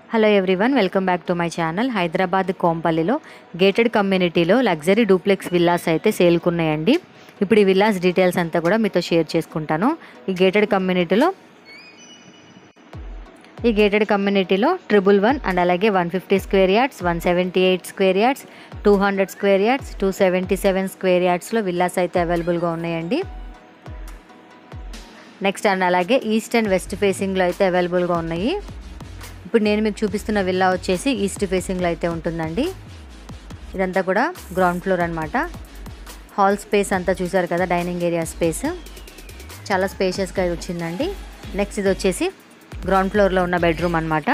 hello everyone welcome back to my channel Hyderabad కోంపల్లిలో gated కమ్యూనిటీలో luxury duplex villas అయితే సేల్కున్నాయండి ఇప్పుడు ఈ విల్లాస్ డీటెయిల్స్ అంతా కూడా మీతో షేర్ చేసుకుంటాను ఈ గేటెడ్ కమ్యూనిటీలో ఈ గేటెడ్ కమ్యూనిటీలో ట్రిపుల్ వన్ అండ్ అలాగే one fifty square yards one seventy eight square yards two hundred square yards two seventy seven square యార్డ్స్లో విల్లాస్ అయితే అవైలబుల్గా ఉన్నాయండి నెక్స్ట్ అండ్ అలాగే ఈస్ట్ అండ్ వెస్ట్ ఫేసింగ్లో అయితే అవైలబుల్గా ఉన్నాయి ఇప్పుడు నేను మీకు చూపిస్తున్న విల్లా వచ్చేసి ఈస్ట్ ఫేసింగ్లో అయితే ఉంటుందండి ఇదంతా కూడా గ్రౌండ్ ఫ్లోర్ అనమాట హాల్ స్పేస్ అంతా చూసారు కదా డైనింగ్ ఏరియా స్పేస్ చాలా స్పేషియస్గా వచ్చిందండి నెక్స్ట్ ఇది వచ్చేసి గ్రౌండ్ ఫ్లోర్లో ఉన్న బెడ్రూమ్ అనమాట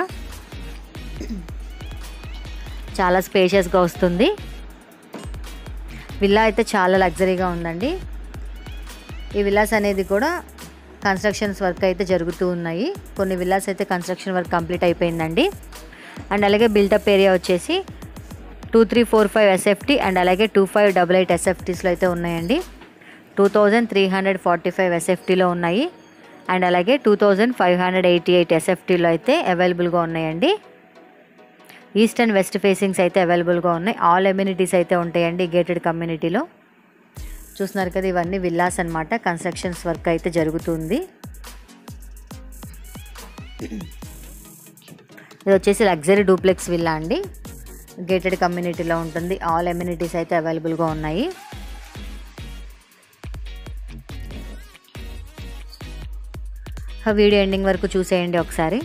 చాలా స్పేషియస్గా వస్తుంది విల్లా అయితే చాలా లగ్జరీగా ఉందండి ఈ విల్లాస్ అనేది కూడా కన్స్ట్రక్షన్స్ వర్క్ అయితే జరుగుతూ ఉన్నాయి కొన్ని విల్లాస్ అయితే కన్స్ట్రక్షన్ వర్క్ కంప్లీట్ అయిపోయిందండి అండ్ అలాగే బిల్టప్ ఏరియా వచ్చేసి two three four five SFT and అలాగే టూ ఫైవ్ డబల్ ఎయిట్ ఎస్ఎఫ్టీస్లో అయితే ఉన్నాయండి two thousand three hundred forty five ఎస్ఎఫ్టీలో ఉన్నాయి అండ్ అలాగే two thousand five hundred eighty eight ఎస్ఎఫ్టీలో అయితే అవైలబుల్గా ఉన్నాయండి ఈస్ట్ అండ్ వెస్ట్ ఫేసింగ్స్ అయితే అవైలబుల్గా ఉన్నాయి ఆల్ ఎమ్యూనిటీస్ అయితే ఉంటాయండి గేటెడ్ కమ్యూనిటీలో చూస్తున్నారు కదా ఇవన్నీ విల్లాస్ అనమాట కన్స్ట్రక్షన్స్ వర్క్ అయితే జరుగుతుంది ఇది వచ్చేసి లగ్జరీ డూప్లెక్స్ విల్లా అండి గేటెడ్ కమ్యూనిటీలో ఉంటుంది ఆల్ ఎమ్యూనిటీస్ అయితే అవైలబుల్గా ఉన్నాయి వీడియో ఎండింగ్ వరకు చూసేయండి ఒకసారి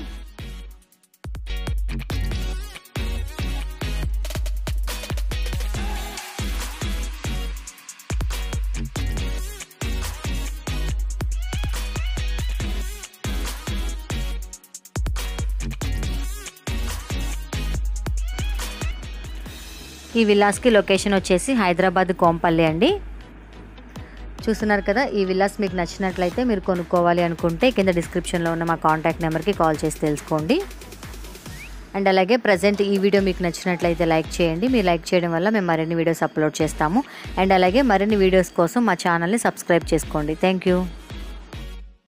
ఈ విల్లాస్కి లొకేషన్ వచ్చేసి హైదరాబాద్ కోంపల్లి అండి చూస్తున్నారు కదా ఈ విల్లాస్ మీకు నచ్చినట్లయితే మీరు కొనుక్కోవాలి అనుకుంటే కింద డిస్క్రిప్షన్లో ఉన్న మా కాంటాక్ట్ నెంబర్కి కాల్ చేసి తెలుసుకోండి అండ్ అలాగే ప్రజెంట్ ఈ వీడియో మీకు నచ్చినట్లయితే లైక్ చేయండి మీరు లైక్ చేయడం వల్ల మేము మరిన్ని వీడియోస్ అప్లోడ్ చేస్తాము అండ్ అలాగే మరిన్ని వీడియోస్ కోసం మా ఛానల్ని సబ్స్క్రైబ్ చేసుకోండి థ్యాంక్ యూ